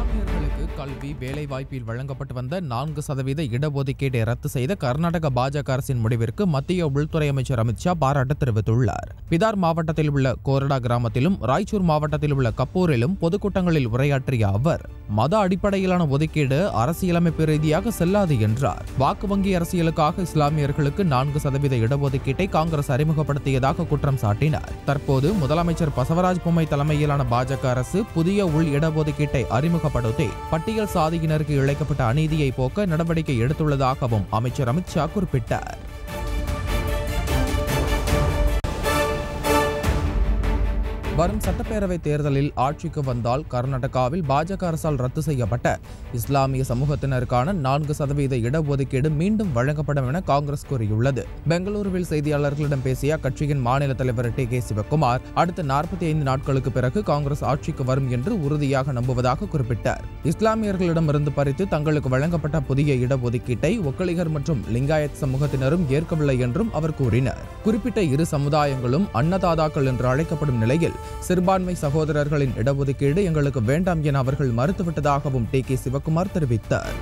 இஸ்லாமியர்களுக்கு கல்வி வேலைவாய்ப்பில் வழங்கப்பட்டு வந்த நான்கு சதவீத இடஒதுக்கீட்டை ரத்து செய்த கர்நாடக பாஜக அரசின் முடிவிற்கு மத்திய உள்துறை அமைச்சர் அமித்ஷா பாராட்டு தெரிவித்துள்ளார் பிதார் மாவட்டத்தில் உள்ள கோரடா கிராமத்திலும் ராய்ச்சூர் மாவட்டத்தில் உள்ள கப்பூரிலும் பொதுக்கூட்டங்களில் உரையாற்றிய அவர் மத அடிப்படையிலான ஒதுக்கீடு அரசியலமைப்பு ரீதியாக செல்லாது என்றார் வாக்கு வங்கி அரசியலுக்காக இஸ்லாமியர்களுக்கு நான்கு சதவீத இடஒதுக்கீட்டை காங்கிரஸ் அறிமுகப்படுத்தியதாக குற்றம் சாட்டினார் தற்போது முதலமைச்சர் பசவராஜ் பொம்மை தலைமையிலான பாஜக அரசு புதிய உள் இடஒதுக்கீட்டை அறிமுகப்படுத்தி பட்டியல் சாதியினருக்கு இழைக்கப்பட்ட அநீதியை போக்க நடவடிக்கை எடுத்துள்ளதாகவும் அமைச்சர் அமித்ஷா குறிப்பிட்டார் வரும் சட்டப்பேரவை தேர்தலில் ஆட்சிக்கு வந்தால் கர்நாடகாவில் பாஜக அரசால் ரத்து செய்யப்பட்ட இஸ்லாமிய சமூகத்தினருக்கான நான்கு சதவீத இடஒதுக்கீடு மீண்டும் வழங்கப்படும் என காங்கிரஸ் கூறியுள்ளது பெங்களூருவில் செய்தியாளர்களிடம் பேசிய அக்கட்சியின் மாநில தலைவர் டி கே சிவக்குமார் அடுத்த நாற்பத்தி ஐந்து நாட்களுக்கு பிறகு காங்கிரஸ் ஆட்சிக்கு வரும் என்று உறுதியாக நம்புவதாக குறிப்பிட்டார் இஸ்லாமியர்களிடமிருந்து பறித்து தங்களுக்கு வழங்கப்பட்ட புதிய இடஒதுக்கீட்டை ஒக்கலிகர் மற்றும் லிங்காயத் சமூகத்தினரும் ஏற்கவில்லை என்றும் அவர் கூறினார் குறிப்பிட்ட இரு சமுதாயங்களும் அன்னதாதாக்கள் என்று அழைக்கப்படும் நிலையில் சிறுபான்மை சகோதரர்களின் இடஒதுக்கீடு எங்களுக்கு வேண்டாம் என அவர்கள் மறுத்துவிட்டதாகவும் டி கே சிவக்குமார் தெரிவித்தார்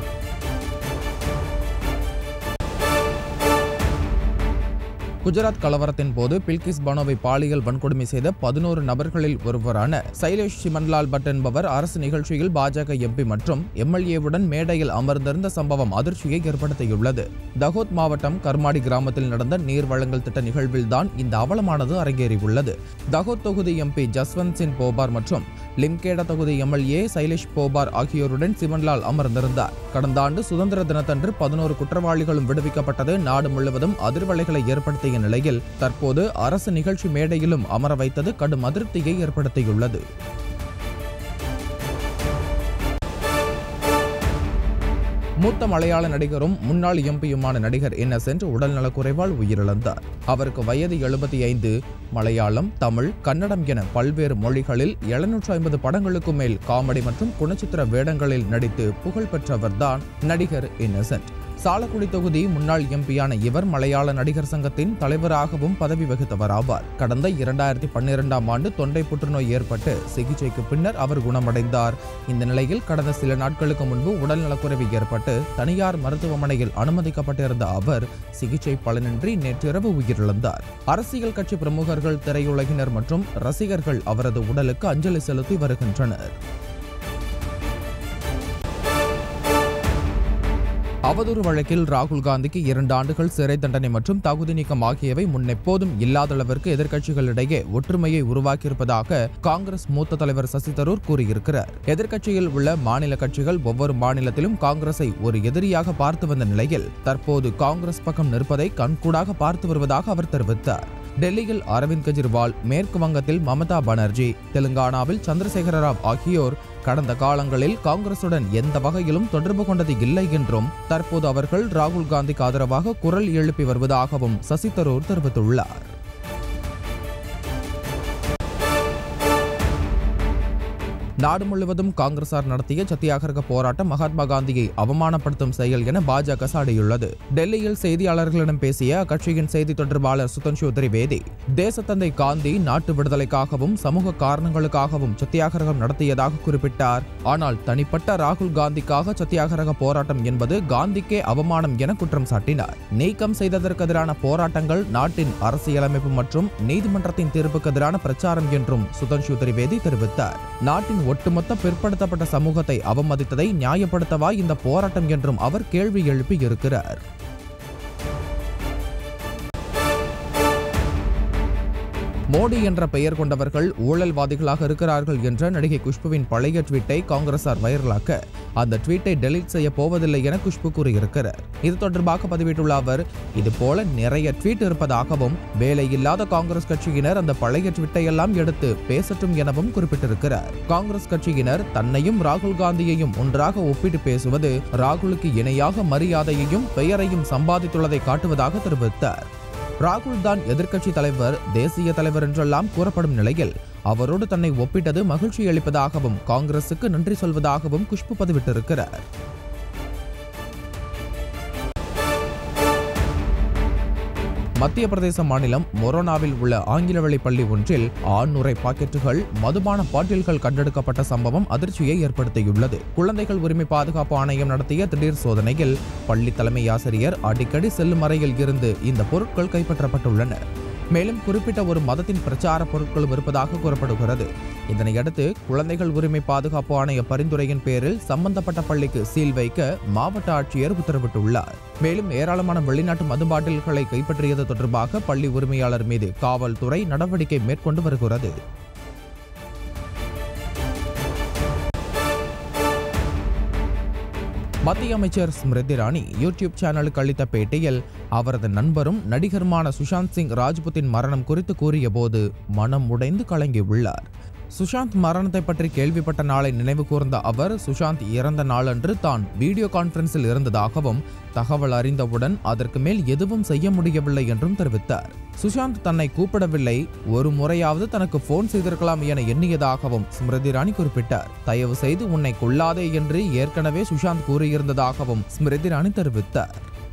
குஜராத் கலவரத்தின் போது பில்கிஸ் பானோவை பாலியல் வன்கொடுமை செய்த பதினோரு நபர்களில் ஒருவரான சைலேஷ் சிமன்லால் பட் என்பவர் அரசு நிகழ்ச்சியில் பாஜக எம்பி மற்றும் எம்எல்ஏவுடன் மேடையில் அமர்ந்திருந்த சம்பவம் அதிர்ச்சியை ஏற்படுத்தியுள்ளது தகோத் மாவட்டம் கர்மாடி கிராமத்தில் நடந்த நீர் வழங்கல் திட்ட நிகழ்வில்தான் இந்த அவலமானது அரங்கேறியுள்ளது தகோத் தொகுதி எம்பி ஜஸ்வந்த் சிங் போபார் மற்றும் லிம்கேடா தொகுதி எம்எல்ஏ சைலேஷ் போபார் ஆகியோருடன் சிவன்லால் அமர்ந்திருந்தார் கடந்த ஆண்டு சுதந்திர தினத்தன்று பதினோரு குற்றவாளிகளும் விடுவிக்கப்பட்டது நாடு முழுவதும் அதிர்வலைகளை ஏற்படுத்திய நிலையில் தற்போது அரசு நிகழ்ச்சி மேடையிலும் அமர வைத்தது கடும் அதிருப்தியை ஏற்படுத்தியுள்ளது மூத்த மலையாள நடிகரும் முன்னாள் எம்பியுமான நடிகர் இன்னசென்ட் உடல்நலக்குறைவால் உயிரிழந்தார் அவருக்கு வயது எழுபத்தி ஐந்து மலையாளம் தமிழ் கன்னடம் என பல்வேறு மொழிகளில் எழுநூற்று ஐம்பது படங்களுக்கு மேல் காமெடி மற்றும் குணச்சித்திர வேடங்களில் நடித்து புகழ் பெற்றவர்தான் நடிகர் இன்னசென்ட் சாலக்குடி தொகுதி முன்னாள் எம்பியான இவர் மலையாள நடிகர் சங்கத்தின் தலைவராகவும் பதவி வகித்தவர் ஆவார் கடந்த இரண்டாயிரத்தி பன்னிரெண்டாம் ஆண்டு தொண்டை புற்றுநோய் ஏற்பட்டு சிகிச்சைக்கு பின்னர் அவர் குணமடைந்தார் இந்த நிலையில் கடந்த சில நாட்களுக்கு முன்பு உடல்நலக்குறைவு ஏற்பட்டு தனியார் மருத்துவமனையில் அனுமதிக்கப்பட்டிருந்த அவர் சிகிச்சை பலனின்றி நேற்றிரவு உயிரிழந்தார் அரசியல் கட்சி பிரமுகர்கள் திரையுலகினர் மற்றும் ரசிகர்கள் அவரது உடலுக்கு அஞ்சலி செலுத்தி வருகின்றனர் அவதூறு வழக்கில் ராகுல் காந்திக்கு இரண்டு ஆண்டுகள் சிறை தண்டனை மற்றும் தகுதி நீக்கம் ஆகியவை முன்னெப்போதும் இல்லாத அளவிற்கு எதிர்க்கட்சிகளிடையே ஒற்றுமையை உருவாக்கியிருப்பதாக காங்கிரஸ் மூத்த தலைவர் சசி தரூர் கூறியிருக்கிறார் எதிர்க்கட்சியில் உள்ள மாநில கட்சிகள் ஒவ்வொரு மாநிலத்திலும் காங்கிரஸை ஒரு எதிரியாக பார்த்து வந்த நிலையில் தற்போது காங்கிரஸ் பக்கம் நிற்பதை கண்கூடாக பார்த்து வருவதாக அவர் தெரிவித்தார் டெல்லியில் அரவிந்த் கெஜ்ரிவால் மேற்கு வங்கத்தில் மமதா பானர்ஜி தெலுங்கானாவில் சந்திரசேகர ராவ் ஆகியோர் கடந்த காலங்களில் காங்கிரசுடன் எந்த வகையிலும் தொடர்பு கொண்டது இல்லை என்றும் தற்போது அவர்கள் ராகுல் காந்திக்கு ஆதரவாக குரல் எழுப்பி வருவதாகவும் சசி தரூர் தெரிவித்துள்ளார் நாடு முழுவதும் காங்கிரசார் நடத்திய சத்தியாகிரக போராட்டம் மகாத்மா காந்தியை அவமானப்படுத்தும் செயல் என பாஜக சாடியுள்ளது டெல்லியில் செய்தியாளர்களிடம் பேசிய அக்கட்சியின் செய்தி தொடர்பாளர் சுதன்ஷு திரிவேதி தேசத்தந்தை காந்தி நாட்டு விடுதலைக்காகவும் சமூக காரணங்களுக்காகவும் சத்தியாகிரகம் நடத்தியதாக குறிப்பிட்டார் ஆனால் தனிப்பட்ட ராகுல் காந்திக்காக சத்தியாகிரக போராட்டம் என்பது காந்திக்கே அவமானம் என குற்றம் சாட்டினார் நீக்கம் செய்ததற்கு எதிரான போராட்டங்கள் நாட்டின் அரசியலமைப்பு மற்றும் நீதிமன்றத்தின் தீர்ப்புக்கு எதிரான பிரச்சாரம் என்றும் சுதன்ஷு திரிவேதி தெரிவித்தார் நாட்டின் ஒட்டுமொத்த பிற்படுத்தப்பட்ட சமூகத்தை அவமதித்ததை நியாயப்படுத்தவா இந்த போராட்டம் என்றும் அவர் கேள்வி எழுப்பி இருக்கிறார் மோடி என்ற பெயர் கொண்டவர்கள் ஊழல்வாதிகளாக இருக்கிறார்கள் என்ற நடிகை குஷ்புவின் பழைய ட்வீட்டை காங்கிரசார் வைரலாக்க அந்த ட்வீட்டை டெலீட் செய்ய போவதில்லை என குஷ்பு கூறியிருக்கிறார் இது தொடர்பாக பதிவிட்டுள்ள அவர் இது போல நிறைய ட்வீட் இருப்பதாகவும் வேலையில்லாத காங்கிரஸ் கட்சியினர் அந்த பழைய ட்வீட்டை எல்லாம் எடுத்து பேசட்டும் எனவும் குறிப்பிட்டிருக்கிறார் காங்கிரஸ் கட்சியினர் தன்னையும் ராகுல் காந்தியையும் ஒன்றாக ஒப்பிட்டு பேசுவது ராகுலுக்கு இணையாக மரியாதையையும் பெயரையும் சம்பாதித்துள்ளதை காட்டுவதாக தெரிவித்தார் ராகுல் தான் எதிர்க்கட்சி தலைவர் தேசிய தலைவர் என்றெல்லாம் கூறப்படும் நிலையில் அவரோடு தன்னை ஒப்பிட்டது மகிழ்ச்சி அளிப்பதாகவும் காங்கிரசுக்கு நன்றி சொல்வதாகவும் குஷ்பு பதிவிட்டிருக்கிறார் மத்திய பிரதேச மாநிலம் மொரோனாவில் உள்ள ஆங்கில வழி பள்ளி ஒன்றில் ஆண்நுரை பாக்கெட்டுகள் மதுபான பாட்டில்கள் கண்டெடுக்கப்பட்ட சம்பவம் அதிர்ச்சியை ஏற்படுத்தியுள்ளது குழந்தைகள் உரிமை பாதுகாப்பு ஆணையம் நடத்திய திடீர் சோதனையில் பள்ளி தலைமை ஆசிரியர் அடிக்கடி செல்லும் அறையில் இருந்து இந்த பொருட்கள் கைப்பற்றப்பட்டுள்ளன மேலும் குறிப்பிட்ட ஒரு மதத்தின் பிரச்சார பொருட்களும் இருப்பதாக கூறப்படுகிறது இதனையடுத்து குழந்தைகள் உரிமை பாதுகாப்பு ஆணைய பரிந்துரையின் பேரில் சம்பந்தப்பட்ட பள்ளிக்கு சீல் வைக்க மாவட்ட ஆட்சியர் உத்தரவிட்டுள்ளார் மேலும் ஏராளமான வெளிநாட்டு மது பாட்டில்களை கைப்பற்றியது தொடர்பாக பள்ளி உரிமையாளர் மீது காவல்துறை நடவடிக்கை மேற்கொண்டு வருகிறது மத்திய அமைச்சர் ஸ்மிருதி இரானி யூடியூப் சேனலுக்கு அளித்த பேட்டியில் அவரது நண்பரும் நடிகருமான சுஷாந்த் சிங் ராஜ்புத்தின் மரணம் குறித்து கூறியபோது மனம் உடைந்து கலங்கியுள்ளார் சுஷாந்த் மரணத்தை பற்றி கேள்விப்பட்ட நாளை நினைவு கூர்ந்த அவர் சுஷாந்த் இறந்த நாளன்று தான் வீடியோ கான்பரன்ஸில் இருந்ததாகவும் தகவல் அறிந்தவுடன் அதற்கு மேல் எதுவும் செய்ய முடியவில்லை என்றும் தெரிவித்தார் சுஷாந்த் தன்னை கூப்பிடவில்லை ஒரு முறையாவது தனக்கு போன் செய்திருக்கலாம் என எண்ணியதாகவும் ஸ்மிருதி இரானி குறிப்பிட்டார் தயவு செய்து உன்னை கொள்ளாதே என்று ஏற்கனவே சுஷாந்த் கூறியிருந்ததாகவும் ஸ்மிருதி இரானி தெரிவித்தார்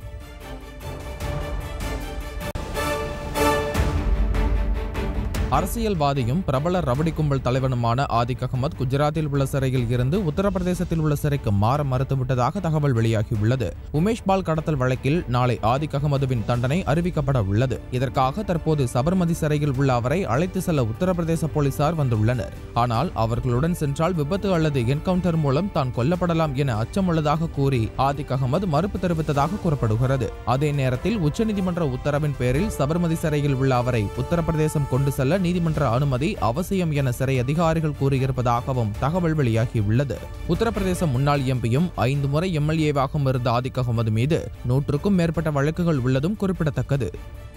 அரசியல்வாதியும் பிரபல ரவுடி கும்பல் தலைவனுமான ஆதிக் அகமது குஜராத்தில் உள்ள சிறையில் இருந்து உத்தரப்பிரதேசத்தில் உள்ள சிறைக்கு மாற மறுத்துவிட்டதாக தகவல் வெளியாகியுள்ளது உமேஷ் பால் கடத்தல் வழக்கில் நாளை ஆதிக் அகமதுவின் தண்டனை அறிவிக்கப்பட உள்ளது இதற்காக தற்போது சபர்மதி சிறையில் உள்ள அவரை அழைத்து செல்ல உத்தரப்பிரதேச போலீசார் வந்துள்ளனர் ஆனால் அவர்களுடன் சென்றால் விபத்து அல்லது என்கவுண்டர் மூலம் தான் கொல்லப்படலாம் என அச்சமுள்ளதாக கூறி ஆதிக் அகமது மறுப்பு தெரிவித்ததாக கூறப்படுகிறது அதே நேரத்தில் உச்சநீதிமன்ற உத்தரவின் பேரில் சபர்மதி சிறையில் உள்ள அவரை உத்தரப்பிரதேசம் கொண்டு செல்ல நீதிமன்ற அனுமதி அவசியம் என சிறை அதிகாரிகள் கூறியிருப்பதாகவும் தகவல் வெளியாகியுள்ளது உத்தரப்பிரதேச முன்னாள் எம்பியும் ஐந்து முறை எம்எல்ஏவாகவும் இருந்த ஆதிக் அகமது மீது நூற்றுக்கும் மேற்பட்ட வழக்குகள் உள்ளதும் குறிப்பிடத்தக்கது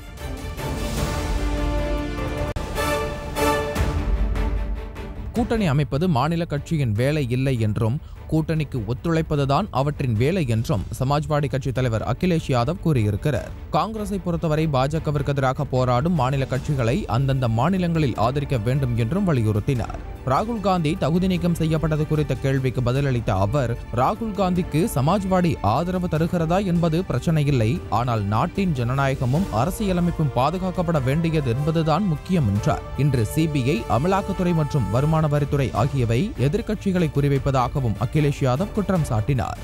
கூட்டணி அமைப்பது மாநில கட்சியின் வேலை இல்லை என்றும் கூட்டணிக்கு ஒத்துழைப்பதுதான் அவற்றின் வேலை என்றும் சமாஜ்வாடி கட்சி தலைவர் அகிலேஷ் யாதவ் கூறியிருக்கிறார் காங்கிரஸை பொறுத்தவரை பாஜகவிற்கு எதிராக போராடும் மாநில கட்சிகளை அந்தந்த மாநிலங்களில் ஆதரிக்க வேண்டும் என்றும் வலியுறுத்தினார் ராகுல் காந்தி தகுதி நீக்கம் செய்யப்பட்டது குறித்த கேள்விக்கு பதிலளித்த அவர் ராகுல் காந்திக்கு சமாஜ்வாடி ஆதரவு தருகிறதா என்பது பிரச்சனை இல்லை ஆனால் நாட்டின் ஜனநாயகமும் அரசியலமைப்பும் பாதுகாக்கப்பட வேண்டியது என்பதுதான் முக்கியம் என்றார் இன்று சிபிஐ அமலாக்கத்துறை மற்றும் வருமான வரித்துறை ஆகியவை எதிர்க்கட்சிகளை குறிவைப்பதாகவும் அகிலேஷ் யாதவ் குற்றம் சாட்டினார்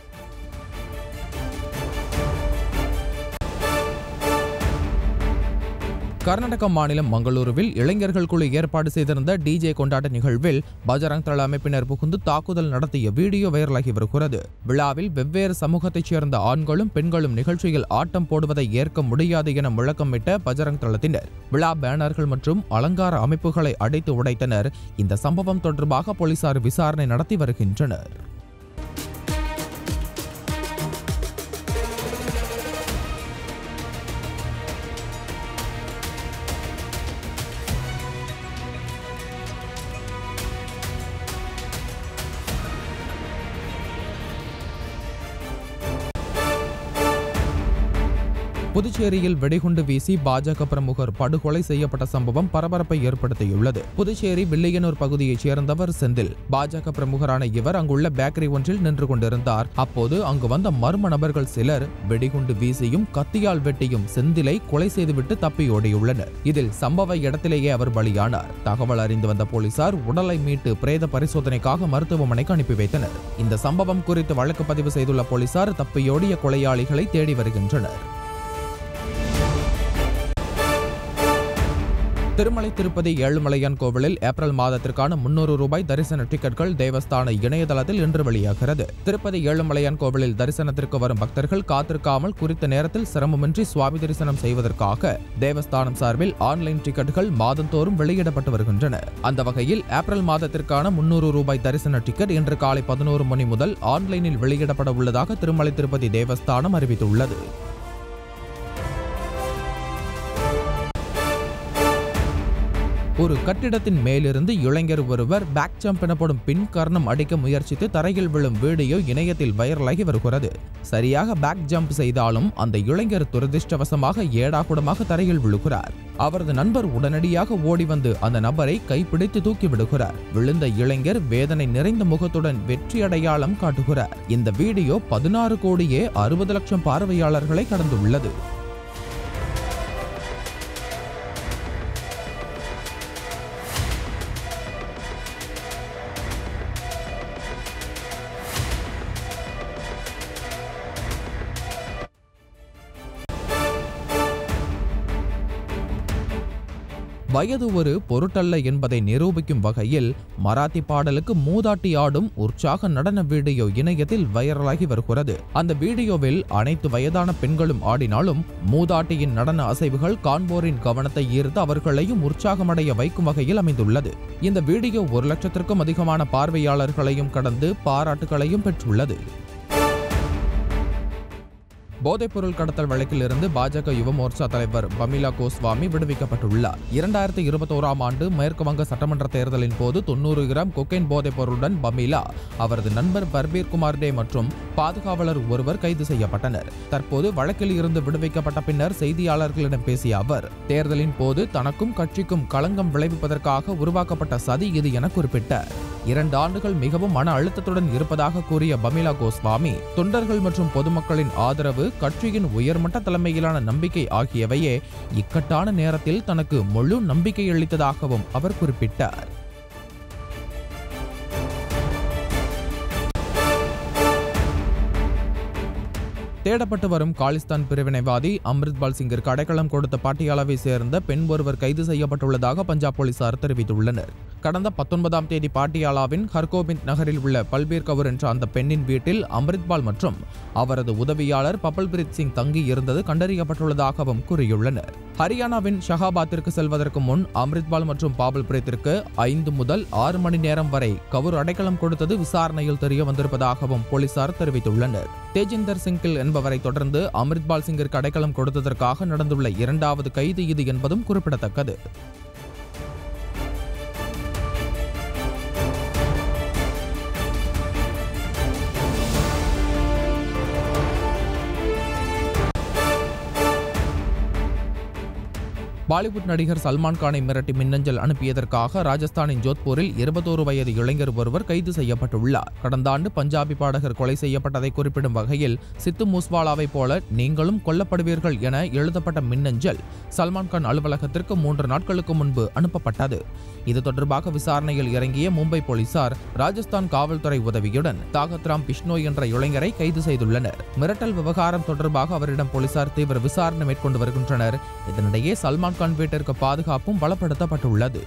கர்நாடக மாநிலம் மங்களூருவில் இளைஞர்கள் குழு ஏற்பாடு செய்திருந்த டிஜே கொண்டாட்ட நிகழ்வில் பஜரங் தள அமைப்பினர் புகுந்து தாக்குதல் நடத்திய வீடியோ வைரலாகி வருகிறது விழாவில் வெவ்வேறு சமூகத்தைச் சேர்ந்த ஆண்களும் பெண்களும் நிகழ்ச்சியில் ஆட்டம் போடுவதை ஏற்க முடியாது என முழக்கமிட்ட பஜரங் தளத்தினர் விழா பேனர்கள் மற்றும் அலங்கார அமைப்புகளை அடைத்து உடைத்தனர் இந்த சம்பவம் தொடர்பாக போலீசார் விசாரணை நடத்தி வருகின்றனர் புதுச்சேரியில் வெடிகுண்டு வீசி பாஜக பிரமுகர் படுகொலை செய்யப்பட்ட சம்பவம் பரபரப்பை ஏற்படுத்தியுள்ளது புதுச்சேரி வில்லியனூர் பகுதியைச் சேர்ந்தவர் செந்தில் பாஜக பிரமுகரான இவர் அங்குள்ள பேக்கரி ஒன்றில் நின்று கொண்டிருந்தார் அப்போது அங்கு வந்த மர்ம நபர்கள் சிலர் வெடிகுண்டு வீசியும் கத்தியால் வெட்டியும் செந்திலை கொலை செய்துவிட்டு தப்பி ஓடியுள்ளனர் இதில் சம்பவ இடத்திலேயே அவர் பலியானார் தகவல் அறிந்து வந்த போலீசார் உடலை மீட்டு பிரேத பரிசோதனைக்காக மருத்துவமனைக்கு அனுப்பி வைத்தனர் இந்த சம்பவம் குறித்து வழக்கு பதிவு செய்துள்ள போலீசார் தப்பியோடிய கொலையாளிகளை தேடி வருகின்றனர் திருமலை திருப்பதி ஏழுமலையான் கோவிலில் ஏப்ரல் மாதத்திற்கான முன்னூறு ரூபாய் தரிசன டிக்கெட்கள் தேவஸ்தான இணையதளத்தில் இன்று வெளியாகிறது திருப்பதி ஏழுமலையான் கோவிலில் தரிசனத்திற்கு வரும் பக்தர்கள் காத்திருக்காமல் குறித்த நேரத்தில் சிரமமின்றி சுவாமி தரிசனம் செய்வதற்காக தேவஸ்தானம் சார்பில் ஆன்லைன் டிக்கெட்டுகள் மாதந்தோறும் வெளியிடப்பட்டு வருகின்றன அந்த வகையில் ஏப்ரல் மாதத்திற்கான முன்னூறு ரூபாய் தரிசன டிக்கெட் இன்று காலை பதினோரு மணி முதல் ஆன்லைனில் வெளியிடப்பட உள்ளதாக திருமலை திருப்பதி தேவஸ்தானம் அறிவித்துள்ளது ஒரு கட்டிடத்தின் மேலிருந்து இளைஞர் ஒருவர் பேக் ஜம்ப் எனப்படும் பின் கர்ணம் அடிக்க முயற்சித்து தரையில் விழும் வீடியோ இணையத்தில் வைரலாகி வருகிறது சரியாக பேக் ஜம்ப் செய்தாலும் அந்த இளைஞர் துரதிர்ஷ்டவசமாக ஏடாகுடமாக தரையில் விழுகிறார் அவரது நண்பர் உடனடியாக ஓடி வந்து அந்த நபரை கைப்பிடித்து தூக்கி விடுகிறார் விழுந்த இளைஞர் வேதனை நிறைந்த முகத்துடன் வெற்றி அடையாளம் காட்டுகிறார் இந்த வீடியோ பதினாறு கோடியே அறுபது லட்சம் பார்வையாளர்களை கடந்துள்ளது வயது ஒரு பொருட்டல்ல என்பதை நிரூபிக்கும் வகையில் மராத்தி பாடலுக்கு மூதாட்டி ஆடும் உற்சாக நடன வீடியோ இணையத்தில் வைரலாகி வருகிறது அந்த வீடியோவில் அனைத்து வயதான பெண்களும் ஆடினாலும் மூதாட்டியின் நடன அசைவுகள் காண்போரின் கவனத்தை ஈர்த்து அவர்களையும் உற்சாகமடைய வைக்கும் வகையில் அமைந்துள்ளது இந்த வீடியோ ஒரு லட்சத்திற்கும் அதிகமான பார்வையாளர்களையும் கடந்து பாராட்டுகளையும் பெற்றுள்ளது போதைப்பொருள் கடத்தல் வழக்கில் இருந்து பாஜக யுவ மோர்ச்சா தலைவர் பமிலா கோஸ்வாமி விடுவிக்கப்பட்டுள்ளார் இரண்டாயிரத்தி இருபத்தோராம் ஆண்டு மேற்கு வங்க சட்டமன்ற தேர்தலின் போது தொண்ணூறு கிராம் கொக்கைன் போதைப் பொருளுடன் பமிலா அவரது நண்பர் பர்பீர் குமார் டே மற்றும் பாதுகாவலர் ஒருவர் கைது செய்யப்பட்டனர் தற்போது வழக்கில் இருந்து விடுவிக்கப்பட்ட பின்னர் செய்தியாளர்களிடம் பேசிய அவர் தேர்தலின் போது தனக்கும் கட்சிக்கும் களங்கம் விளைவிப்பதற்காக உருவாக்கப்பட்ட சதி இது என குறிப்பிட்டார் இரண்டு ஆண்டுகள் மிகவும் மன அழுத்தத்துடன் இருப்பதாக கூறிய பமிலா கோஸ்வாமி தொண்டர்கள் மற்றும் பொதுமக்களின் ஆதரவு கட்சியின் உயர்மட்ட தலைமையிலான நம்பிக்கை ஆகியவையே இக்கட்டான நேரத்தில் தனக்கு முழு நம்பிக்கை அளித்ததாகவும் அவர் குறிப்பிட்டார் தேடப்பட்டு வரும் காலிஸ்தான் பிரிவினைவாதி அம்ரித்பால் சிங்கிற்கு அடைக்கலம் கொடுத்த பாட்டியாலாவை சேர்ந்த பெண் ஒருவர் கைது செய்யப்பட்டுள்ளதாக பஞ்சாப் போலீசார் தெரிவித்துள்ளனர் கடந்த பத்தொன்பதாம் தேதி பாட்டியாலாவின் ஹர்கோபிந்த் நகரில் உள்ள பல்பீர் கவுர் என்ற அந்த பெண்ணின் வீட்டில் அம்ரித்பால் மற்றும் அவரது உதவியாளர் பபல்பிரீத் சிங் தங்கி இருந்தது கண்டறியப்பட்டுள்ளதாகவும் கூறியுள்ளனர் ஹரியானாவின் ஷஹாபாத்திற்கு செல்வதற்கு முன் அம்ரித்பால் மற்றும் பாபல் பிரீத்திற்கு ஐந்து முதல் ஆறு மணி நேரம் வரை கவுர் அடைக்கலம் கொடுத்தது விசாரணையில் தெரிய வந்திருப்பதாகவும் போலீசார் தெரிவித்துள்ளனர் தேஜிந்தர் சிங்கில் என்பவரை தொடர்ந்து அம்ரித்பால் சிங்கிற்கு அடைக்கலம் கொடுத்ததற்காக நடந்துள்ள இரண்டாவது கைது இது என்பதும் குறிப்பிடத்தக்கது பாலிவுட் நடிகர் சல்மான் கானை மிரட்டி மின்னஞ்சல் அனுப்பியதற்காக ராஜஸ்தானின் ஜோத்பூரில் இருபத்தோரு வயது இளைஞர் ஒருவர் கைது செய்யப்பட்டுள்ளார் கடந்த ஆண்டு பஞ்சாபி பாடகர் கொலை செய்யப்பட்டதை குறிப்பிடும் வகையில் சித்து மூஸ்வாலாவைப் போல நீங்களும் கொல்லப்படுவீர்கள் என எழுதப்பட்ட மின்னஞ்சல் சல்மான் கான் அலுவலகத்திற்கு மூன்று நாட்களுக்கு முன்பு அனுப்பப்பட்டது இது தொடர்பாக விசாரணையில் இறங்கிய மும்பை போலீசார் ராஜஸ்தான் காவல்துறை உதவியுடன் தாகத்ராம் பிஷ்னோய் என்ற இளைஞரை கைது செய்துள்ளனர் மிரட்டல் விவகாரம் தொடர்பாக அவரிடம் போலீசார் தீவிர விசாரணை மேற்கொண்டு வருகின்றனர் இதனிடையே சல்மான் கான் வீட்டிற்கு பாதுகாப்பும் பலப்படுத்தப்பட்டுள்ளது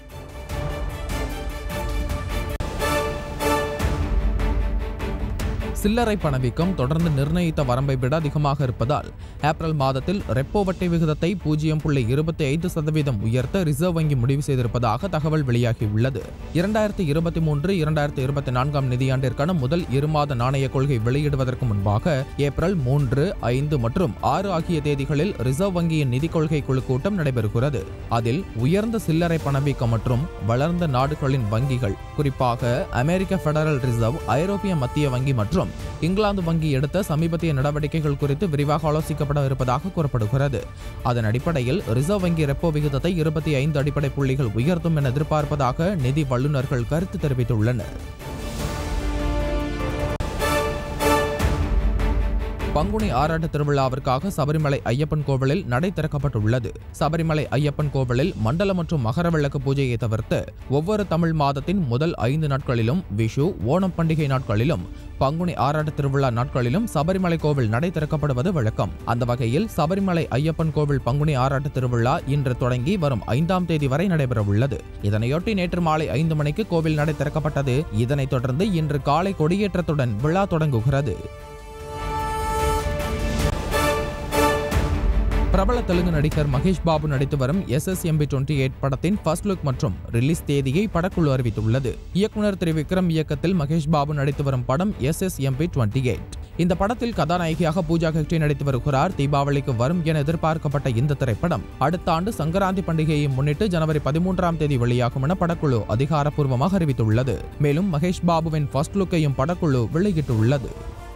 சில்லறை பணவீக்கம் தொடர்ந்து நிர்ணயித்த வரம்பை விட அதிகமாக இருப்பதால் ஏப்ரல் மாதத்தில் ரெப்போ வட்டி விகிதத்தை பூஜ்ஜியம் புள்ளி இருபத்தி ஐந்து சதவீதம் உயர்த்த ரிசர்வ் வங்கி முடிவு செய்திருப்பதாக தகவல் வெளியாகியுள்ளது இரண்டாயிரத்தி இருபத்தி மூன்று இரண்டாயிரத்தி இருபத்தி நான்காம் நிதியாண்டிற்கான முதல் இருமாத நாணய கொள்கை வெளியிடுவதற்கு முன்பாக ஏப்ரல் மூன்று ஐந்து மற்றும் ஆறு ஆகிய தேதிகளில் ரிசர்வ் வங்கியின் நிதி கொள்கை குழு கூட்டம் நடைபெறுகிறது அதில் உயர்ந்த சில்லறை பணவீக்கம் மற்றும் வளர்ந்த நாடுகளின் வங்கிகள் குறிப்பாக அமெரிக்க பெடரல் ரிசர்வ் ஐரோப்பிய மத்திய வங்கி மற்றும் இங்கிலாந்து வங்கி எடுத்த சமீபத்திய நடவடிக்கைகள் குறித்து விரிவாக ஆலோசிக்கப்பட இருப்பதாக கூறப்படுகிறது அதன் அடிப்படையில் ரிசர்வ் வங்கி ரெப்போ விகிதத்தை இருபத்தி ஐந்து அடிப்படை புள்ளிகள் உயர்த்தும் என எதிர்பார்ப்பதாக நிதி வல்லுநர்கள் கருத்து தெரிவித்துள்ளனர் பங்குனி ஆறாட்டு திருவிழாவிற்காக சபரிமலை ஐயப்பன் கோவிலில் நடை திறக்கப்பட்டுள்ளது சபரிமலை ஐயப்பன் கோவிலில் மண்டல மற்றும் மகர விளக்கு பூஜையை தவிர்த்து ஒவ்வொரு தமிழ் மாதத்தின் முதல் ஐந்து நாட்களிலும் விஷு ஓணம் பண்டிகை நாட்களிலும் பங்குனி ஆறாட்டு திருவிழா நாட்களிலும் சபரிமலை கோவில் நடை திறக்கப்படுவது வழக்கம் அந்த வகையில் சபரிமலை ஐயப்பன் கோவில் பங்குனி ஆறாட்டு திருவிழா இன்று தொடங்கி வரும் ஐந்தாம் தேதி வரை நடைபெறவுள்ளது இதனையொட்டி நேற்று மாலை ஐந்து மணிக்கு கோவில் நடை திறக்கப்பட்டது இதனைத் தொடர்ந்து இன்று காலை கொடியேற்றத்துடன் விழா தொடங்குகிறது பிரபல தெலுங்கு நடிகர் மகேஷ் பாபு நடித்து வரும் S S MB twenty eight படத்தின் ஃபர்ஸ்ட் லுக் மற்றும் ரிலீஸ் தேதியை படக்குழு அறிவித்துள்ளது இயக்குனர் திரு விக்ரம் இயக்கத்தில் மகேஷ் பாபு நடித்து வரும் படம் S S MB twenty eight இந்த படத்தில் கதாநாயகியாக பூஜா ஹெக்டே நடித்து வருகிறார் தீபாவளிக்கு வரும் என எதிர்பார்க்கப்பட்ட இந்த திரைப்படம் அடுத்த ஆண்டு சங்கராந்தி பண்டிகையை முன்னிட்டு ஜனவரி பதிமூன்றாம் தேதி வெளியாகும் என படக்குழு அதிகாரப்பூர்வமாக அறிவித்துள்ளது மேலும் மகேஷ் பாபுவின் ஃபர்ஸ்ட் லுக்கையும் படக்குழு வெளியிட்டுள்ளது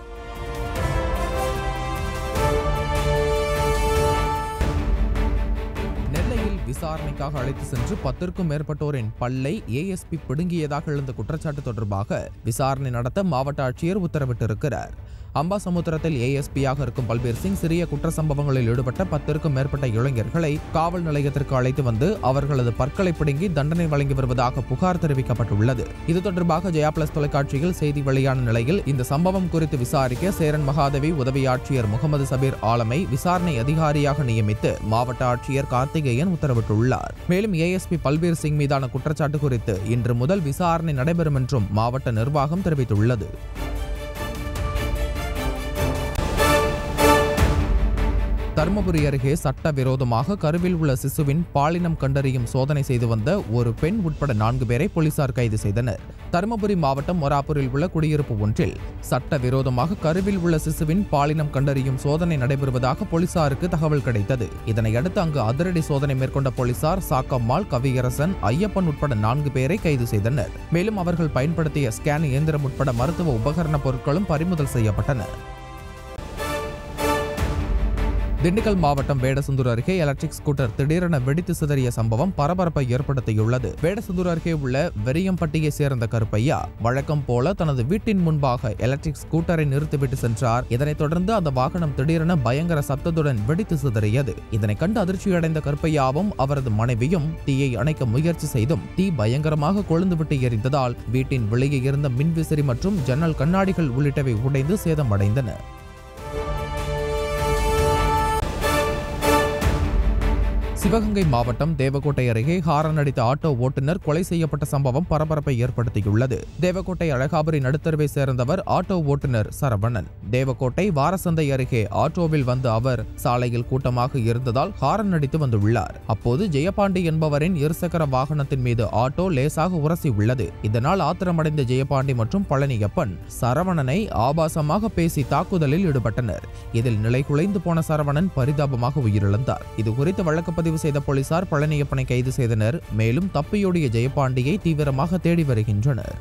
நெல்லையில் விசாரணைக்காக அழைத்து சென்று பத்திற்கும் மேற்பட்டோரின் பல்லை ஏஎஸ்பி பிடுங்கியதாக எழுந்த குற்றச்சாட்டு தொடர்பாக விசாரணை நடத்த மாவட்ட ஆட்சியர் உத்தரவிட்டிருக்கிறார் அம்பாசமுத்திரத்தில் ஏஎஸ்பியாக இருக்கும் பல்பீர் சிங் சிறிய குற்ற சம்பவங்களில் ஈடுபட்ட பத்திற்கும் மேற்பட்ட இளைஞர்களை காவல் நிலையத்திற்கு அழைத்து வந்து அவர்களது பற்களை பிடுங்கி தண்டனை வழங்கி வருவதாக புகார் தெரிவிக்கப்பட்டுள்ளது இது தொடர்பாக ஜெயா பிளஸ் தொலைக்காட்சியில் செய்தி வெளியான நிலையில் இந்த சம்பவம் குறித்து விசாரிக்க சேரன் மகாதேவி உதவி ஆட்சியர் முகமது சபீர் ஆலமை விசாரணை அதிகாரியாக நியமித்து மாவட்ட ஆட்சியர் கார்த்திகேயன் உத்தரவிட்டுள்ளார் மேலும் ஏஎஸ்பி பல்பீர் சிங் மீதான குற்றச்சாட்டு குறித்து இன்று முதல் விசாரணை நடைபெறும் என்றும் மாவட்ட நிர்வாகம் தெரிவித்துள்ளது தருமபுரி அருகே சட்டவிரோதமாக கருவில் உள்ள சிசுவின் பாலினம் கண்டறியும் சோதனை செய்து வந்த ஒரு பெண் உட்பட நான்கு பேரை போலீசார் கைது செய்தனர் தருமபுரி மாவட்டம் மொராப்பூரில் உள்ள குடியிருப்பு ஒன்றில் சட்டவிரோதமாக கருவில் உள்ள சிசுவின் பாலினம் கண்டறியும் சோதனை நடைபெறுவதாக போலீசாருக்கு தகவல் கிடைத்தது இதனையடுத்து அங்கு அதிரடி சோதனை மேற்கொண்ட போலீசார் சாக்கம்மாள் கவியரசன் ஐயப்பன் உட்பட நான்கு பேரை கைது செய்தனர் மேலும் அவர்கள் பயன்படுத்திய ஸ்கேன் இயந்திரம் உட்பட மருத்துவ உபகரண பொருட்களும் பறிமுதல் செய்யப்பட்டன திண்டுக்கல் மாவட்டம் வேடசந்தூர் அருகே எலக்ட்ரிக் ஸ்கூட்டர் திடீரென வெடித்து சிதறிய சம்பவம் பரபரப்பை ஏற்படுத்தியுள்ளது வேடசந்தூர் அருகே உள்ள வெறியம்பட்டியை சேர்ந்த கருப்பையா வழக்கம் போல தனது வீட்டின் முன்பாக எலக்ட்ரிக் ஸ்கூட்டரை நிறுத்திவிட்டு சென்றார் இதனைத் தொடர்ந்து அந்த வாகனம் திடீரென பயங்கர சத்தத்துடன் வெடித்து சிதறியது இதனை கண்டு அதிர்ச்சியடைந்த கருப்பையாவும் அவரது மனைவியும் தீயை அணைக்க முயற்சி செய்தும் தீ பயங்கரமாக கொழுந்துவிட்டு எரிந்ததால் வீட்டின் வெளியே இருந்த மின்விசிறி மற்றும் ஜன்னல் கண்ணாடிகள் உள்ளிட்டவை உடைந்து சேதமடைந்தன சிவகங்கை மாவட்டம் தேவக்கோட்டை அருகே ஹாரன் அடித்த ஆட்டோ ஓட்டுநர் கொலை செய்யப்பட்ட சம்பவம் பரபரப்பை ஏற்படுத்தியுள்ளது தேவக்கோட்டை அழகாபுரி நடுத்தருவை சேர்ந்தவர் ஆட்டோ ஓட்டுநர் சரவணன் தேவக்கோட்டை வாரசந்தை அருகே ஆட்டோவில் வந்த அவர் சாலையில் கூட்டமாக இருந்ததால் ஹாரன் அடித்து வந்துள்ளார் அப்போது ஜெயபாண்டி என்பவரின் இருசக்கர வாகனத்தின் மீது ஆட்டோ லேசாக உரசி உள்ளது இதனால் ஆத்திரமடைந்த ஜெயபாண்டி மற்றும் பழனியப்பன் சரவணனை ஆபாசமாக பேசி தாக்குதலில் ஈடுபட்டனர் இதில் நிலைகுலைந்து போன சரவணன் பரிதாபமாக உயிரிழந்தார் இது குறித்து வழக்கு பதிவு செய்த போலீசார் பழனியப்பனை கைது செய்தனர் மேலும் தப்பியோடிய ஜெயபாண்டியை தீவிரமாக தேடி வருகின்றனர்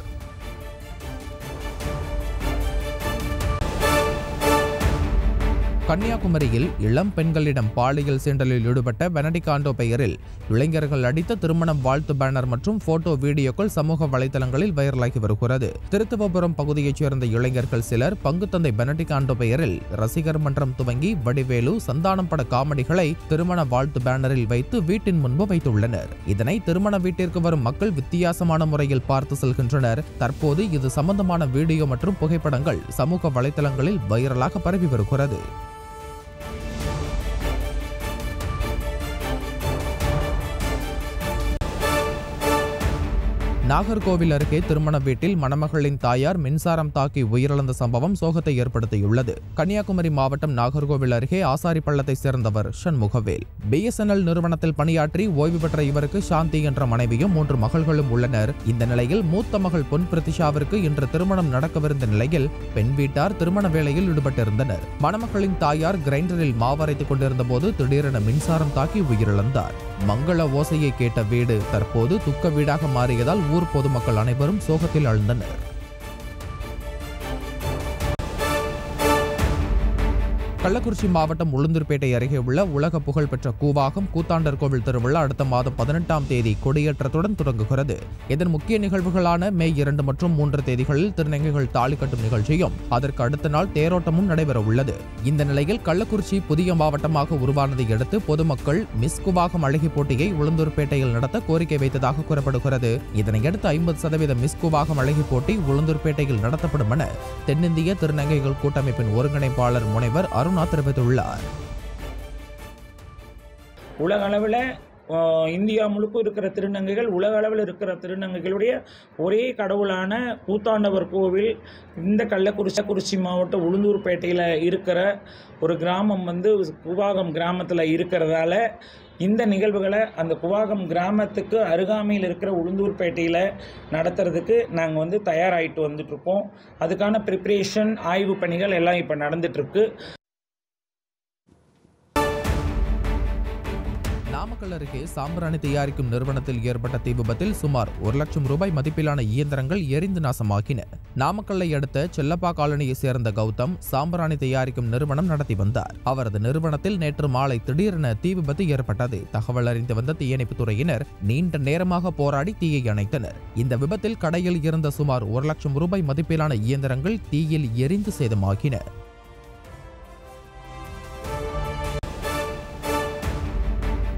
கன்னியாகுமரியில் இளம் பெண்களிடம் பாலியல் சீண்டலில் ஈடுபட்ட பெனடிகாண்டோ பெயரில் இளைஞர்கள் அடித்த திருமணம் வாழ்த்து பேனர் மற்றும் போட்டோ வீடியோக்கள் சமூக வலைதளங்களில் வைரலாகி வருகிறது திருத்துவபுரம் பகுதியைச் சேர்ந்த இளைஞர்கள் சிலர் பங்குத்தந்தை பெனடிகாண்டோ பெயரில் ரசிகர் மன்றம் துவங்கி வடிவேலு சந்தானம் பட காமெடிகளை திருமண வாழ்த்து பேனரில் வைத்து வீட்டின் முன்பு வைத்துள்ளனர் இதனை திருமண வீட்டிற்கு வரும் மக்கள் வித்தியாசமான முறையில் பார்த்து செல்கின்றனர் தற்போது இது சம்பந்தமான வீடியோ மற்றும் புகைப்படங்கள் சமூக வலைதளங்களில் வைரலாக பரவி வருகிறது நாகர்கோவில் அருகே திருமண வீட்டில் மணமகளின் தாயார் மின்சாரம் தாக்கி உயிரிழந்த சம்பவம் சோகத்தை ஏற்படுத்தியுள்ளது கன்னியாகுமரி மாவட்டம் நாகர்கோவில் அருகே ஆசாரிப்பள்ளத்தை சேர்ந்தவர் சண்முகவேல் பிஎஸ்என்எல் நிறுவனத்தில் பணியாற்றி ஓய்வு பெற்ற இவருக்கு சாந்தி என்ற மனைவியும் மூன்று மகள்களும் உள்ளனர் இந்த நிலையில் மூத்த மகள் பொன் பிரதிஷாவிற்கு இன்று திருமணம் நடக்கவிருந்த நிலையில் பெண் வீட்டார் திருமண வேளையில் ஈடுபட்டிருந்தனர் மணமகளின் தாயார் கிரைண்டரில் மாவரைத்துக் கொண்டிருந்த போது திடீரென மின்சாரம் தாக்கி உயிரிழந்தார் மங்கள ஓசையை கேட்ட வீடு தற்போது துக்க வீடாக மாறியதால் ஊர் பொதுமக்கள் அனைவரும் சோகத்தில் ஆழ்ந்தனர் கள்ளக்குறிச்சி மாவட்டம் உளுந்தூர்பேட்டை அருகே உள்ள உலக புகழ்பெற்ற கூவாகம் கூத்தாண்டர் கோவில் திருவிழா அடுத்த மாதம் பதினெட்டாம் தேதி கொடியேற்றத்துடன் தொடங்குகிறது இதன் முக்கிய நிகழ்வுகளான மே இரண்டு மற்றும் மூன்று தேதிகளில் திருநங்கைகள் தாலி கட்டும் நிகழ்ச்சியும் அதற்கு அடுத்த நாள் தேரோட்டமும் நடைபெற உள்ளது இந்த நிலையில் கள்ளக்குறிச்சி புதிய மாவட்டமாக உருவானதை அடுத்து பொதுமக்கள் மிஸ் குவாகம் அழகி போட்டியை உளுந்தூர்பேட்டையில் நடத்த கோரிக்கை வைத்ததாக கூறப்படுகிறது இதனையடுத்து ஐம்பது சதவீத மிஸ் குவாகம் அழகி போட்டி உளுந்தூர்பேட்டையில் நடத்தப்படும் என தென்னிந்திய திருநங்கைகள் கூட்டமைப்பின் ஒருங்கிணைப்பாளர் முனைவர் அருணா தெரிவித்துள்ளார் உலக அளவில் இந்தியா முழுக்க இருக்கிற திருநங்கைகள் உலக அளவில் இருக்கிற திருநங்கைகளுடைய ஒரே கடவுளான கூத்தாண்டவர் கோவில் இந்த கள்ளக்குறிச்சி குறிச்சி மாவட்டம் உளுந்தூர்பேட்டையில் இருக்கிற ஒரு கிராமம் வந்து குவாகம் கிராமத்தில் இருக்கிறதால இந்த நிகழ்வுகளை அந்த குவாகம் கிராமத்துக்கு அருகாமையில் இருக்கிற உளுந்தூர்பேட்டையில் நடத்துறதுக்கு நாங்கள் வந்து தயாராகிட்டு வந்துட்ருக்கோம் அதுக்கான ப்ரிப்ரேஷன் ஆய்வு பணிகள் எல்லாம் இப்போ நடந்துட்டுருக்கு நாமக்கல் அருகே சாம்பிராணி தயாரிக்கும் நிறுவனத்தில் ஏற்பட்ட தீ விபத்தில் சுமார் ஒரு லட்சம் ரூபாய் மதிப்பிலான இயந்திரங்கள் எரிந்து நாசமாகின நாமக்கல்லை அடுத்த செல்லப்பா காலனியை சேர்ந்த கௌதம் சாம்பிராணி தயாரிக்கும் நிறுவனம் நடத்தி வந்தார் அவரது நிறுவனத்தில் நேற்று மாலை திடீரென தீ விபத்து ஏற்பட்டது தகவல் அறிந்து வந்த தீயணைப்புத் துறையினர் நீண்ட நேரமாக போராடி தீயை அணைத்தனர் இந்த விபத்தில் கடையில் இருந்த சுமார் ஒரு லட்சம் ரூபாய் மதிப்பிலான இயந்திரங்கள் தீயில் எரிந்து சேதமாகின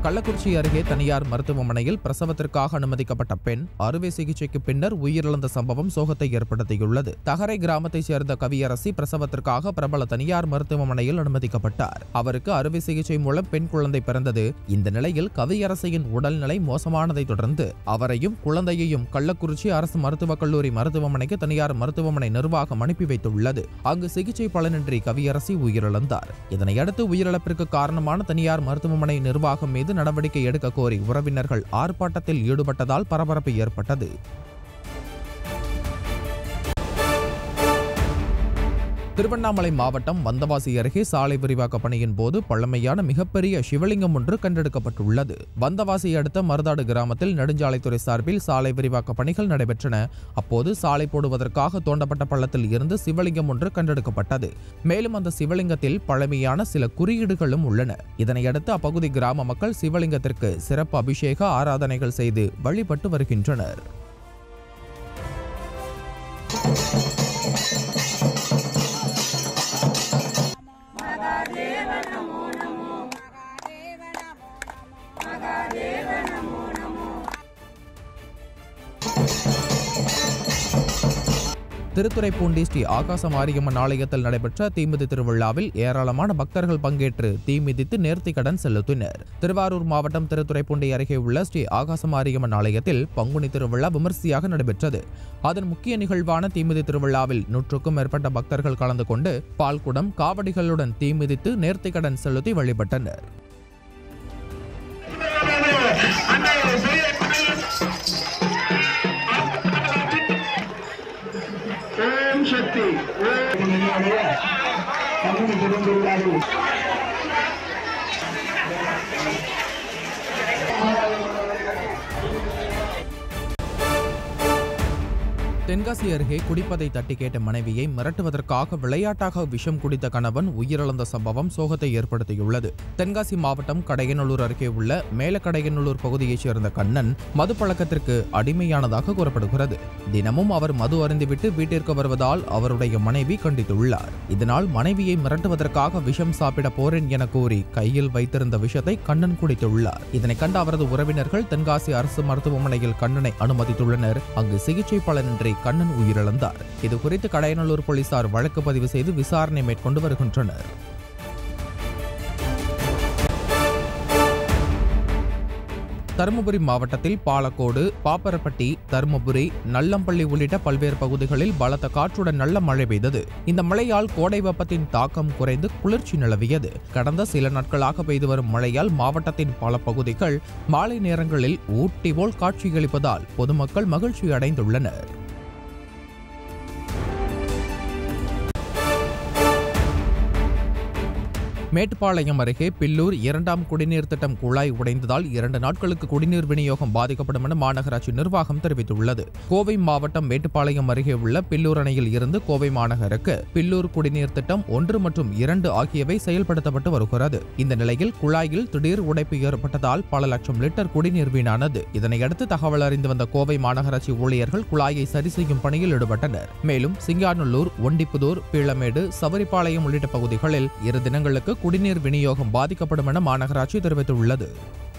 கள்ளக்குறிச்சி அருகே தனியார் மருத்துவமனையில் பிரசவத்திற்காக அனுமதிக்கப்பட்ட பெண் அறுவை சிகிச்சைக்கு பின்னர் உயிரிழந்த சம்பவம் சோகத்தை ஏற்படுத்தியுள்ளது தகரை கிராமத்தைச் சேர்ந்த கவியரசி பிரசவத்திற்காக பிரபல தனியார் மருத்துவமனையில் அனுமதிக்கப்பட்டார் அவருக்கு அறுவை சிகிச்சை மூலம் பெண் குழந்தை பிறந்தது இந்த நிலையில் கவியரசியின் உடல்நிலை மோசமானதை தொடர்ந்து அவரையும் குழந்தையையும் கள்ளக்குறிச்சி அரசு மருத்துவக் கல்லூரி மருத்துவமனைக்கு தனியார் மருத்துவமனை நிர்வாகம் அனுப்பி வைத்துள்ளது அங்கு சிகிச்சை பலனின்றி கவியரசி உயிரிழந்தார் இதனையடுத்து உயிரிழப்பிற்கு காரணமான தனியார் மருத்துவமனை நிர்வாகம் மீது நடவடிக்கை எடுக்க கோரி உறவினர்கள் ஆர்ப்பாட்டத்தில் ஈடுபட்டதால் பரபரப்பு ஏற்பட்டது திருவண்ணாமலை மாவட்டம் வந்தவாசி அருகே சாலை விரிவாக்க பணியின் போது பழமையான மிகப்பெரிய சிவலிங்கம் ஒன்று கண்டெடுக்கப்பட்டுள்ளது வந்தவாசி அடுத்த மருதாடு கிராமத்தில் நெடுஞ்சாலைத்துறை சார்பில் சாலை விரிவாக்க பணிகள் நடைபெற்றன அப்போது சாலை போடுவதற்காக தோண்டப்பட்ட பள்ளத்தில் இருந்து சிவலிங்கம் ஒன்று கண்டெடுக்கப்பட்டது மேலும் அந்த சிவலிங்கத்தில் பழமையான சில குறியீடுகளும் உள்ளன இதனையடுத்து அப்பகுதி கிராம மக்கள் சிவலிங்கத்திற்கு சிறப்பு அபிஷேக ஆராதனைகள் செய்து வழிபட்டு வருகின்றனர் திருத்துறைப்பூண்டி ஸ்ரீ ஆகாச மாரியம்மன் ஆலயத்தில் நடைபெற்ற தீமிதி திருவிழாவில் ஏராளமான பக்தர்கள் பங்கேற்று தீமிதித்து நேர்த்திக்கடன் செலுத்தினர் திருவாரூர் மாவட்டம் திருத்துறைப்பூண்டி அருகே உள்ள ஸ்ரீ ஆகாச மாரியம்மன் ஆலயத்தில் பங்குனி திருவிழா விமர்சையாக நடைபெற்றது அதன் முக்கிய நிகழ்வான தீமிதி திருவிழாவில் நூற்றுக்கும் மேற்பட்ட பக்தர்கள் கலந்து கொண்டு பால்குடம் காவடிகளுடன் தீமிதித்து நேர்த்திக்கடன் செலுத்தி வழிபட்டனர் ஓம் சக்தி ஓம் பங்குனி பெருந்திருவிழாவில் தென்காசி அருகே குடிப்பதை தட்டி கேட்ட மனைவியை மிரட்டுவதற்காக விளையாட்டாக விஷம் குடித்த கணவன் உயிரிழந்த சம்பவம் சோகத்தை ஏற்படுத்தியுள்ளது தென்காசி மாவட்டம் கடையநல்லூர் அருகே உள்ள மேலக்கடையநல்லூர் பகுதியைச் சேர்ந்த கண்ணன் மது பழக்கத்திற்கு அடிமையானதாக கூறப்படுகிறது தினமும் அவர் மது அருந்திவிட்டு வீட்டிற்கு வருவதால் அவருடைய மனைவி கண்டித்துள்ளார் இதனால் மனைவியை மிரட்டுவதற்காக விஷம் சாப்பிட போறேன் என கூறி கையில் வைத்திருந்த விஷத்தை கண்ணன் குடித்துள்ளார் இதனை கண்ட அவரது உறவினர்கள் தென்காசி அரசு மருத்துவமனையில் கண்ணனை அனுமதித்துள்ளனர் அங்கு சிகிச்சை பலனின்றி கண்ணன் உயிரிழந்தார் இது குறித்து கடையநல்லூர் போலீசார் வழக்கு பதிவு செய்து விசாரணை மேற்கொண்டு வருகின்றனர் தருமபுரி மாவட்டத்தில் பாலக்கோடு பாப்பரப்பட்டி தருமபுரி நல்லம்பள்ளி உள்ளிட்ட பல்வேறு பகுதிகளில் பலத்த காற்றுடன் நல்ல மழை பெய்தது இந்த மழையால் கோடை வெப்பத்தின் தாக்கம் குறைந்து குளிர்ச்சி நிலவியது கடந்த சில நாட்களாக பெய்து வரும் மழையால் மாவட்டத்தின் பல பகுதிகள் மாலை நேரங்களில் ஊட்டி போல் காட்சியளிப்பதால் பொதுமக்கள் மகிழ்ச்சி அடைந்துள்ளனர் மேட்டுப்பாளையம் அருகே பில்லூர் இரண்டாம் குடிநீர் திட்டம் குழாய் உடைந்ததால் இரண்டு நாட்களுக்கு குடிநீர் விநியோகம் பாதிக்கப்படும் என மாநகராட்சி நிர்வாகம் தெரிவித்துள்ளது கோவை மாவட்டம் மேட்டுப்பாளையம் அருகே உள்ள பில்லூர் அணையில் இருந்து கோவை மாநகருக்கு பில்லூர் குடிநீர் திட்டம் ஒன்று மற்றும் இரண்டு ஆகியவை செயல்படுத்தப்பட்டு வருகிறது இந்த நிலையில் குழாயில் திடீர் உடைப்பு ஏற்பட்டதால் பல லட்சம் லிட்டர் குடிநீர் வீணானது இதனையடுத்து தகவல் அறிந்து வந்த கோவை மாநகராட்சி ஊழியர்கள் குழாயை சரி செய்யும் பணியில் ஈடுபட்டனர் மேலும் சிங்காநல்லூர் ஒண்டிப்புதூர் பீளமேடு சவரிப்பாளையம் உள்ளிட்ட பகுதிகளில் இரு தினங்களுக்கு குடிநீர் விநியோகம் பாதிக்கப்படும் என மாநகராட்சி தெரிவித்துள்ளது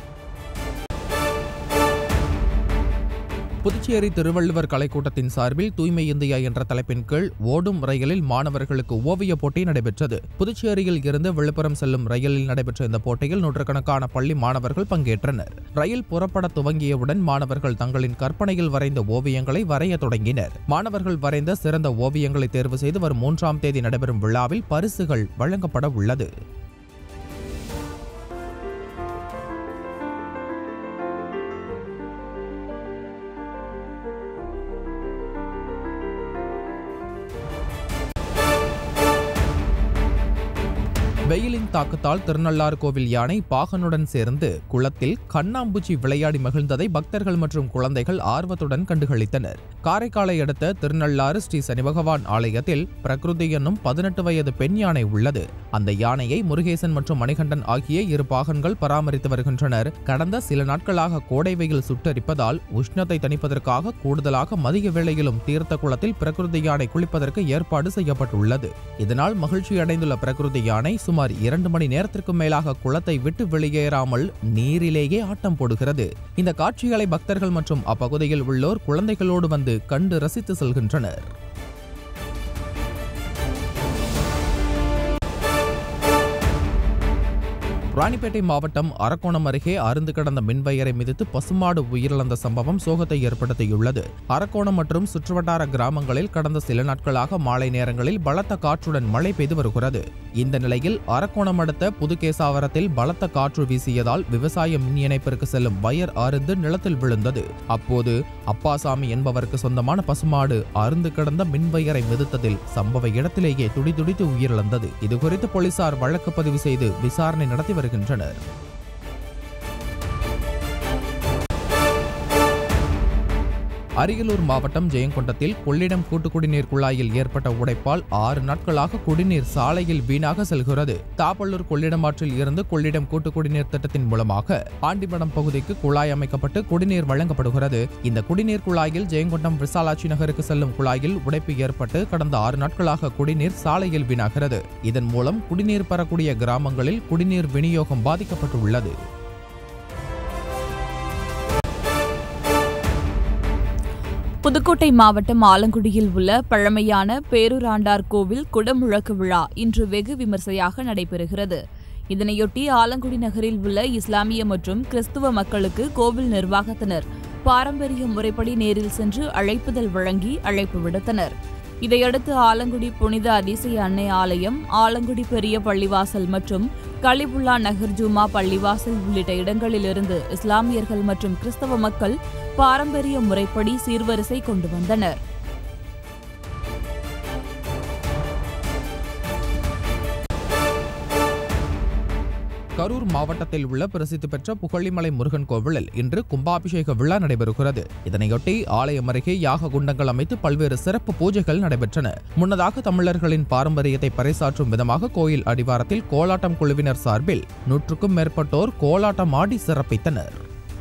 புதுச்சேரி திருவள்ளுவர் கலைக்கூட்டத்தின் சார்பில் தூய்மை இந்தியா என்ற தலைப்பின் கீழ் ஓடும் ரயிலில் மாணவர்களுக்கு ஓவியப் போட்டி நடைபெற்றது புதுச்சேரியில் இருந்து விழுப்புரம் செல்லும் ரயிலில் நடைபெற்ற இந்த போட்டியில் நூற்றுக்கணக்கான பள்ளி மாணவர்கள் பங்கேற்றனர் ரயில் புறப்பட துவங்கியவுடன் மாணவர்கள் தங்களின் கற்பனையில் வரைந்த ஓவியங்களை வரைய தொடங்கினர் மாணவர்கள் வரைந்த சிறந்த ஓவியங்களை தேர்வு செய்து வரும் மூன்றாம் தேதி நடைபெறும் விழாவில் பரிசுகள் வழங்கப்பட உள்ளது வெயிலின் தாக்கத்தால் திருநள்ளாறு கோவில் யானை பாகனுடன் சேர்ந்து குளத்தில் கண்ணாம்பூச்சி விளையாடி மகிழ்ந்ததை பக்தர்கள் மற்றும் குழந்தைகள் ஆர்வத்துடன் கண்டுகளித்தனர் காரைக்காலை அடுத்த திருநள்ளாறு ஸ்ரீ சனிபகவான் ஆலயத்தில் பிரகிருதி என்னும் பதினெட்டு வயது பெண் யானை உள்ளது அந்த யானையை முருகேசன் மற்றும் மணிகண்டன் ஆகிய இரு பாகன்கள் பராமரித்து வருகின்றனர் கடந்த சில நாட்களாக கோடை வெயில் சுட்டரிப்பதால் உஷ்ணத்தை தணிப்பதற்காக கூடுதலாக மதிய வேளையிலும் தீர்த்த குளத்தில் பிரகிருதி யானை குளிப்பதற்கு ஏற்பாடு செய்யப்பட்டுள்ளது இதனால் மகிழ்ச்சி அடைந்துள்ள பிரகிருதி யானை சுமார் சுமார் இரண்டு மணி நேரத்திற்கும் மேலாக குளத்தை விட்டு வெளியேறாமல் நீரிலேயே ஆட்டம் போடுகிறது இந்த காட்சிகளை பக்தர்கள் மற்றும் அப்பகுதியில் உள்ளோர் குழந்தைகளோடு வந்து கண்டு ரசித்து செல்கின்றனர் ராணிப்பேட்டை மாவட்டம் அரக்கோணம் அருகே அருந்து கடந்த மின்வயரை மிதித்து பசுமாடு உயிரிழந்த சம்பவம் சோகத்தை ஏற்படுத்தியுள்ளது அரக்கோணம் மற்றும் சுற்றுவட்டார கிராமங்களில் கடந்த சில நாட்களாக மாலை நேரங்களில் பலத்த காற்றுடன் மழை பெய்து வருகிறது இந்த நிலையில் அரக்கோணம் அடுத்த புதுகேசாவரத்தில் பலத்த காற்று வீசியதால் விவசாய மின் இணைப்பிற்கு செல்லும் வயர் அருந்து நிலத்தில் விழுந்தது அப்போது அப்பாசாமி என்பவருக்கு சொந்தமான பசுமாடு அருந்து கிடந்த மின்வயரை மிதித்ததில் சம்பவ இடத்திலேயே துடிதுடித்து உயிரிழந்தது இதுகுறித்து போலீசார் வழக்கு பதிவு செய்து விசாரணை நடத்தி வருகின்றனர் அரியலூர் மாவட்டம் ஜெயங்கொண்டத்தில் கொள்ளிடம் கூட்டு குடிநீர் குழாயில் ஏற்பட்ட உடைப்பால் ஆறு நாட்களாக குடிநீர் சாலையில் வீணாக செல்கிறது தாப்பள்ளூர் கொள்ளிடம் ஆற்றில் இருந்து கொள்ளிடம் கூட்டு குடிநீர் திட்டத்தின் மூலமாக ஆண்டிமடம் பகுதிக்கு குழாய் அமைக்கப்பட்டு குடிநீர் வழங்கப்படுகிறது இந்த குடிநீர் குழாயில் ஜெயங்கொண்டம் விசாலாட்சி நகருக்கு செல்லும் குழாயில் உடைப்பு ஏற்பட்டு கடந்த ஆறு நாட்களாக குடிநீர் சாலையில் வீணாகிறது இதன் மூலம் குடிநீர் பெறக்கூடிய கிராமங்களில் குடிநீர் விநியோகம் பாதிக்கப்பட்டுள்ளது புதுக்கோட்டை மாவட்டம் ஆலங்குடியில் உள்ள பழமையான பேரூராண்டார் கோவில் குடமுழக்கு விழா இன்று வெகு விமர்சையாக நடைபெறுகிறது இதனையொட்டி ஆலங்குடி நகரில் உள்ள இஸ்லாமிய மற்றும் கிறிஸ்துவ மக்களுக்கு கோவில் நிர்வாகத்தினர் பாரம்பரிய முறைப்படி நேரில் சென்று அழைப்புதல் வழங்கி அழைப்பு விடுத்தனர் இதையடுத்து ஆலங்குடி புனித அதிசய அன்னை ஆலயம் ஆலங்குடி பெரிய பள்ளிவாசல் மற்றும் கலிபுல்லா நகர் ஜுமா பள்ளிவாசல் உள்ளிட்ட இடங்களிலிருந்து இஸ்லாமியர்கள் மற்றும் கிறிஸ்தவ மக்கள் பாரம்பரிய முறைப்படி சீர்வரிசை கொண்டு வந்தனர் கரூர் மாவட்டத்தில் உள்ள பிரசித்தி பெற்ற புகழிமலை முருகன் கோவிலில் இன்று கும்பாபிஷேக விழா நடைபெறுகிறது இதனையொட்டி ஆலயம் அருகே யாக குண்டங்கள் அமைத்து பல்வேறு சிறப்பு பூஜைகள் நடைபெற்றன முன்னதாக தமிழர்களின் பாரம்பரியத்தை பறைசாற்றும் விதமாக கோயில் அடிவாரத்தில் கோலாட்டம் குழுவினர் சார்பில் நூற்றுக்கும் மேற்பட்டோர் கோலாட்டம் ஆடி சிறப்பித்தனர்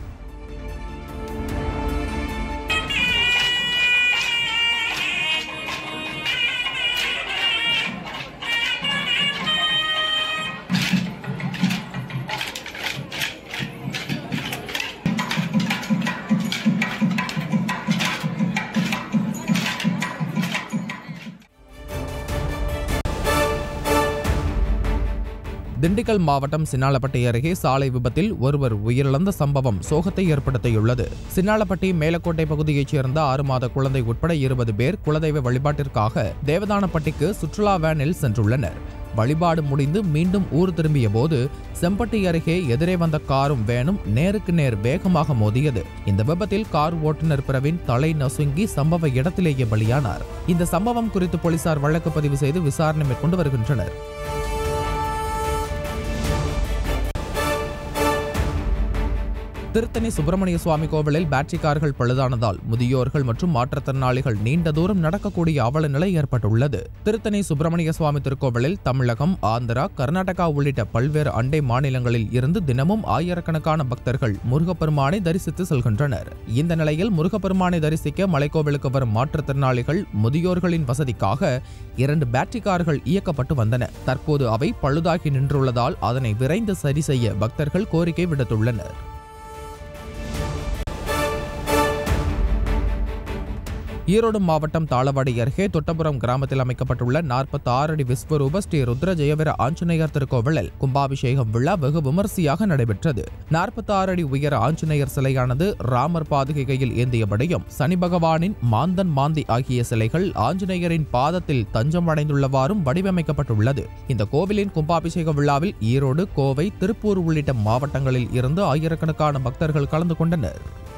திண்டுக்கல் மாவட்டம் சின்னாலப்பட்டி அருகே சாலை விபத்தில் ஒருவர் உயிரிழந்த சம்பவம் சோகத்தை ஏற்படுத்தியுள்ளது சின்னாலப்பட்டி மேலக்கோட்டை பகுதியைச் சேர்ந்த ஆறு மாத குழந்தை உட்பட இருபது பேர் குலதெய்வ வழிபாட்டிற்காக தேவதானப்பட்டிக்கு சுற்றுலா வேனில் சென்றுள்ளனர் வழிபாடு முடிந்து மீண்டும் ஊர் திரும்பிய போது செம்பட்டி அருகே எதிரே வந்த காரும் வேனும் நேருக்கு நேர் வேகமாக மோதியது இந்த விபத்தில் கார் ஓட்டுநர் பிரவீன் தலை நசுங்கி சம்பவ இடத்திலேயே பலியானார் இந்த சம்பவம் குறித்து போலீசார் வழக்கு பதிவு செய்து விசாரணை மேற்கொண்டு வருகின்றனர் திருத்தணி சுப்பிரமணிய சுவாமி கோவிலில் பேட்டரி கார்கள் பழுதானதால் முதியோர்கள் மற்றும் மாற்றுத்திறனாளிகள் நீண்ட தூரம் நடக்கக்கூடிய அவல நிலை ஏற்பட்டுள்ளது திருத்தணி சுப்பிரமணிய சுவாமி திருக்கோவிலில் தமிழகம் ஆந்திரா கர்நாடகா உள்ளிட்ட பல்வேறு அண்டை மாநிலங்களில் இருந்து தினமும் ஆயிரக்கணக்கான பக்தர்கள் முருகப்பெருமானை தரிசித்து செல்கின்றனர் இந்த நிலையில் முருகப்பெருமானை தரிசிக்க மலைக்கோவிலுக்கு வரும் மாற்றுத்திறனாளிகள் முதியோர்களின் வசதிக்காக இரண்டு பேட்டரி கார்கள் இயக்கப்பட்டு வந்தன தற்போது அவை பழுதாகி நின்றுள்ளதால் அதனை விரைந்து சரி செய்ய பக்தர்கள் கோரிக்கை விடுத்துள்ளனர் ஈரோடு மாவட்டம் தாளவாடி அருகே தொட்டபுரம் கிராமத்தில் அமைக்கப்பட்டுள்ள 46 ஆறு அடி விஸ்வரூப ஸ்ரீ ருத்ர ஜெயவீர ஆஞ்சநேயர் திருக்கோவிலில் கும்பாபிஷேகம் விழா வெகு விமரிசையாக நடைபெற்றது 46 அடி உயர ஆஞ்சநேயர் சிலையானது ராமர் பாதுகையில் ஏந்தியபடியும் சனி பகவானின் மாந்தன் மாந்தி ஆகிய சிலைகள் ஆஞ்சநேயரின் பாதத்தில் தஞ்சம் அடைந்துள்ளவாறும் வடிவமைக்கப்பட்டுள்ளது இந்த கோவிலின் கும்பாபிஷேக விழாவில் ஈரோடு கோவை திருப்பூர் உள்ளிட்ட மாவட்டங்களில் இருந்து ஆயிரக்கணக்கான பக்தர்கள் கலந்து கொண்டனர்